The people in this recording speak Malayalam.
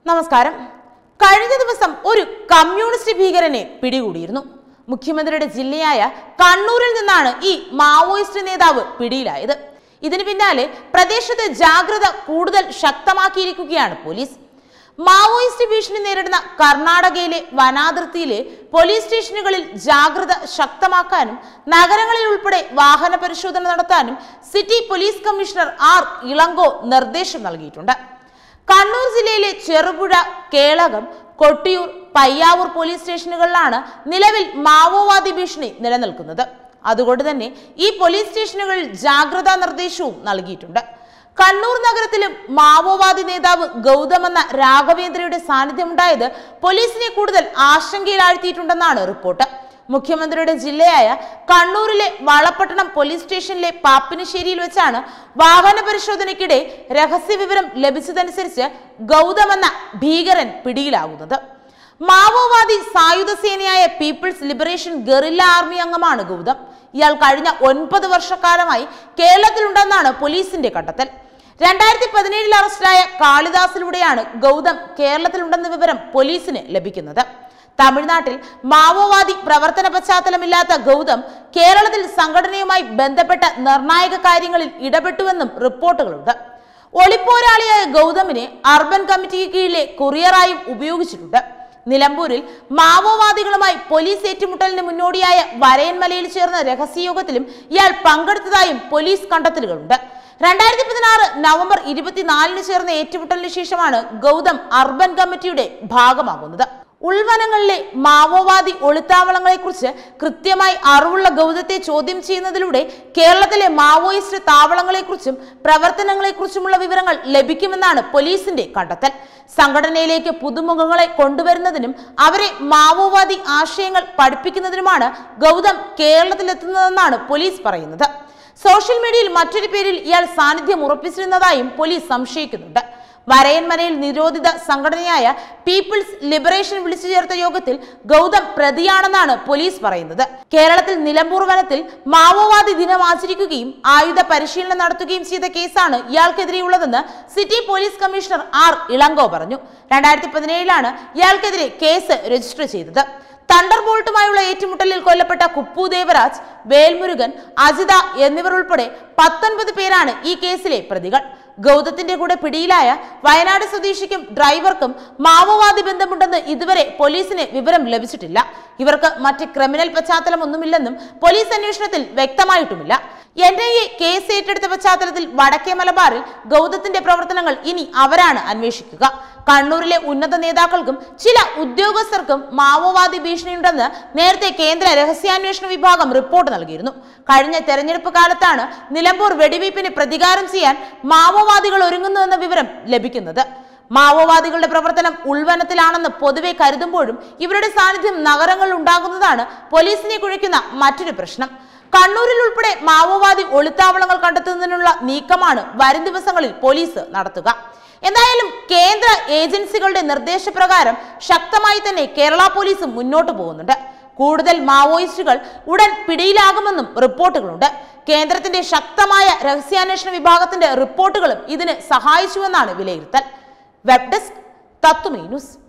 നമസ്കാരം കഴിഞ്ഞ ദിവസം ഒരു കമ്മ്യൂണിസ്റ്റ് ഭീകരനെ പിടികൂടിയിരുന്നു മുഖ്യമന്ത്രിയുടെ ജില്ലയായ കണ്ണൂരിൽ നിന്നാണ് ഈ മാവോയിസ്റ്റ് നേതാവ് പിടിയിലായത് ഇതിന് പിന്നാലെ പ്രദേശത്ത് ജാഗ്രത കൂടുതൽ ശക്തമാക്കിയിരിക്കുകയാണ് പോലീസ് മാവോയിസ്റ്റ് ഭീഷണി നേരിടുന്ന കർണാടകയിലെ വനാതിർത്തിയിലെ പോലീസ് സ്റ്റേഷനുകളിൽ ജാഗ്രത ശക്തമാക്കാനും നഗരങ്ങളിൽ ഉൾപ്പെടെ വാഹന പരിശോധന നടത്താനും city police commissioner R Elango നിർദ്ദേശം നൽകിയിട്ടുണ്ട് കണ്ണൂർ ജില്ലയിലെ ചെറുപുഴ കേളകം കൊട്ടിയൂർ പയ്യാവൂർ പോലീസ് സ്റ്റേഷനുകളിലാണ് നിലവിൽ മാവോവാദി ഭീഷണി നിലനിൽക്കുന്നത് അതുകൊണ്ട് തന്നെ ഈ പോലീസ് സ്റ്റേഷനുകളിൽ ജാഗ്രതാ നിർദ്ദേശവും നൽകിയിട്ടുണ്ട് കണ്ണൂർ നഗരത്തിലും മാവോവാദി നേതാവ് ഗൗതം എന്ന രാഘവേന്ദ്രയുടെ സാന്നിധ്യമുണ്ടായത് പോലീസിനെ കൂടുതൽ ആശങ്കയിലാഴ്ത്തിയിട്ടുണ്ടെന്നാണ് റിപ്പോർട്ട് മുഖ്യമന്ത്രിയുടെ ജില്ലയായ കണ്ണൂരിലെ വളപട്ടണം പോലീസ് സ്റ്റേഷനിലെ പാപ്പിനിശ്ശേരിയിൽ വെച്ചാണ് വാഹന പരിശോധനയ്ക്കിടെ രഹസ്യ വിവരം ലഭിച്ചതനുസരിച്ച് ഗൗതം എന്ന ഭീകരൻ പിടിയിലാകുന്നത് മാവോവാദി സായുധ സേനയായ പീപ്പിൾസ് ലിബറേഷൻ ഗറില്ല ആർമി അംഗമാണ് ഗൗതം ഇയാൾ കഴിഞ്ഞ ഒൻപത് വർഷക്കാലമായി കേരളത്തിലുണ്ടെന്നാണ് പോലീസിന്റെ കണ്ടെത്തൽ രണ്ടായിരത്തി പതിനേഴിൽ അറസ്റ്റിലായ കാളിദാസിലൂടെയാണ് ഗൗതം കേരളത്തിലുണ്ടെന്ന വിവരം പോലീസിന് ലഭിക്കുന്നത് തമിഴ്നാട്ടിൽ മാവോവാദി പ്രവർത്തന പശ്ചാത്തലമില്ലാത്ത ഗൗതം കേരളത്തിൽ സംഘടനയുമായി ബന്ധപ്പെട്ട നിർണായക കാര്യങ്ങളിൽ ഇടപെട്ടുവെന്നും റിപ്പോർട്ടുകളുണ്ട് ഒളിപ്പോരാളിയായ ഗൗതമിനെ അർബൻ കമ്മിറ്റിക്ക് കീഴിലെ കൊറിയറായും ഉപയോഗിച്ചിട്ടുണ്ട് നിലമ്പൂരിൽ മാവോവാദികളുമായി പോലീസ് ഏറ്റുമുട്ടലിന് മുന്നോടിയായ വരയൻമലയിൽ ചേർന്ന രഹസ്യയോഗത്തിലും ഇയാൾ പങ്കെടുത്തതായും പോലീസ് കണ്ടെത്തലുകളുണ്ട് രണ്ടായിരത്തി പതിനാറ് നവംബർ ഇരുപത്തിനാലിന് ചേർന്ന ഏറ്റുമുട്ടലിന് ശേഷമാണ് ഗൗതം അർബൻ കമ്മിറ്റിയുടെ ഭാഗമാകുന്നത് ഉൾവനങ്ങളിലെ മാവോവാദി ഒളിത്താവളങ്ങളെക്കുറിച്ച് കൃത്യമായി അറിവുള്ള ഗൗതത്തെ ചോദ്യം ചെയ്യുന്നതിലൂടെ കേരളത്തിലെ മാവോയിസ്റ്റ് താവളങ്ങളെക്കുറിച്ചും പ്രവർത്തനങ്ങളെക്കുറിച്ചുമുള്ള വിവരങ്ങൾ ലഭിക്കുമെന്നാണ് പോലീസിന്റെ കണ്ടെത്തൽ സംഘടനയിലേക്ക് പുതുമുഖങ്ങളെ കൊണ്ടുവരുന്നതിനും അവരെ മാവോവാദി ആശയങ്ങൾ പഠിപ്പിക്കുന്നതിനുമാണ് ഗൗതം കേരളത്തിലെത്തുന്നതെന്നാണ് പോലീസ് പറയുന്നത് സോഷ്യൽ മീഡിയയിൽ മറ്റൊരു പേരിൽ ഇയാൾ സാന്നിധ്യം ഉറപ്പിച്ചിരുന്നതായും പോലീസ് സംശയിക്കുന്നുണ്ട് വരയൻമലയിൽ നിരോധിത സംഘടനയായ പീപ്പിൾസ് ലിബറേഷൻ വിളിച്ചു ചേർത്ത യോഗത്തിൽ ഗൗതം പ്രതിയാണെന്നാണ് പോലീസ് പറയുന്നത് കേരളത്തിൽ നിലമ്പൂർ വനത്തിൽ മാവോവാദി ദിനം ആചരിക്കുകയും ആയുധ പരിശീലനം നടത്തുകയും ചെയ്ത കേസാണ് ഇയാൾക്കെതിരെയുള്ളതെന്ന് city police commissioner R Elango പറഞ്ഞു രണ്ടായിരത്തി പതിനേഴിലാണ് ഇയാൾക്കെതിരെ കേസ് രജിസ്റ്റർ ചെയ്തത് തണ്ടർ ബോൾട്ടുമായുള്ള ഏറ്റുമുട്ടലിൽ കൊല്ലപ്പെട്ട കുപ്പു ദേവരാജ് വേൽമുരുകൻ അജിത എന്നിവർ ഉൾപ്പെടെ പത്തൊൻപത് പേരാണ് ഈ കേസിലെ പ്രതികൾ ഗൗതത്തിന്റെ കൂടെ പിടിയിലായ വയനാട് സ്വദേശിക്കും ഡ്രൈവർക്കും മാവോവാദി ബന്ധമുണ്ടെന്ന് ഇതുവരെ പോലീസിന് വിവരം ലഭിച്ചിട്ടില്ല ഇവർക്ക് മറ്റ് ക്രിമിനൽ പശ്ചാത്തലമൊന്നുമില്ലെന്നും പോലീസ് അന്വേഷണത്തിൽ വ്യക്തമായിട്ടുമില്ല എൻ ഐ എ കേസ് ഏറ്റെടുത്ത പശ്ചാത്തലത്തിൽ വടക്കേ മലബാറിൽ ഗൗതത്തിന്റെ പ്രവർത്തനങ്ങൾ ഇനി അവരാണ് അന്വേഷിക്കുക കണ്ണൂരിലെ ഉന്നത നേതാക്കൾക്കും ചില ഉദ്യോഗസ്ഥർക്കും മാവോവാദി ഭീഷണിയുണ്ടെന്ന് നേരത്തെ കേന്ദ്ര രഹസ്യാന്വേഷണ വിഭാഗം റിപ്പോർട്ട് നൽകിയിരുന്നു കഴിഞ്ഞ തെരഞ്ഞെടുപ്പ് കാലത്താണ് നിലമ്പൂർ വെടിവയ്പ്പിന് പ്രതികാരം ചെയ്യാൻ മാവോവാദികൾ ഒരുങ്ങുന്നുവെന്ന വിവരം ലഭിക്കുന്നത് മാവോവാദികളുടെ പ്രവർത്തനം ഉൾവനത്തിലാണെന്ന് പൊതുവെ കരുതുമ്പോഴും ഇവരുടെ സാന്നിധ്യം നഗരങ്ങളിൽ ഉണ്ടാകുന്നതാണ് പോലീസിനെ കുഴയ്ക്കുന്ന മറ്റൊരു പ്രശ്നം കണ്ണൂരിൽ ഉൾപ്പെടെ മാവോവാദി ഒളിത്താവളങ്ങൾ കണ്ടെത്തുന്നതിനുള്ള നീക്കമാണ് വരും ദിവസങ്ങളിൽ പോലീസ് നടത്തുക എന്തായാലും കേന്ദ്ര ഏജൻസികളുടെ നിർദ്ദേശപ്രകാരം ശക്തമായി തന്നെ കേരള പോലീസ് മുന്നോട്ട് പോകുന്നുണ്ട് കൂടുതൽ മാവോയിസ്റ്റുകൾ ഉടൻ പിടിയിലാകുമെന്നും റിപ്പോർട്ടുകളുണ്ട് കേന്ദ്രത്തിന്റെ ശക്തമായ രഹസ്യാന്വേഷണ വിഭാഗത്തിന്റെ റിപ്പോർട്ടുകളും ഇതിന് സഹായിച്ചുവെന്നാണ് വിലയിരുത്തൽ വെബ് ഡെസ്ക് തത്തുമീ ന്യൂസ്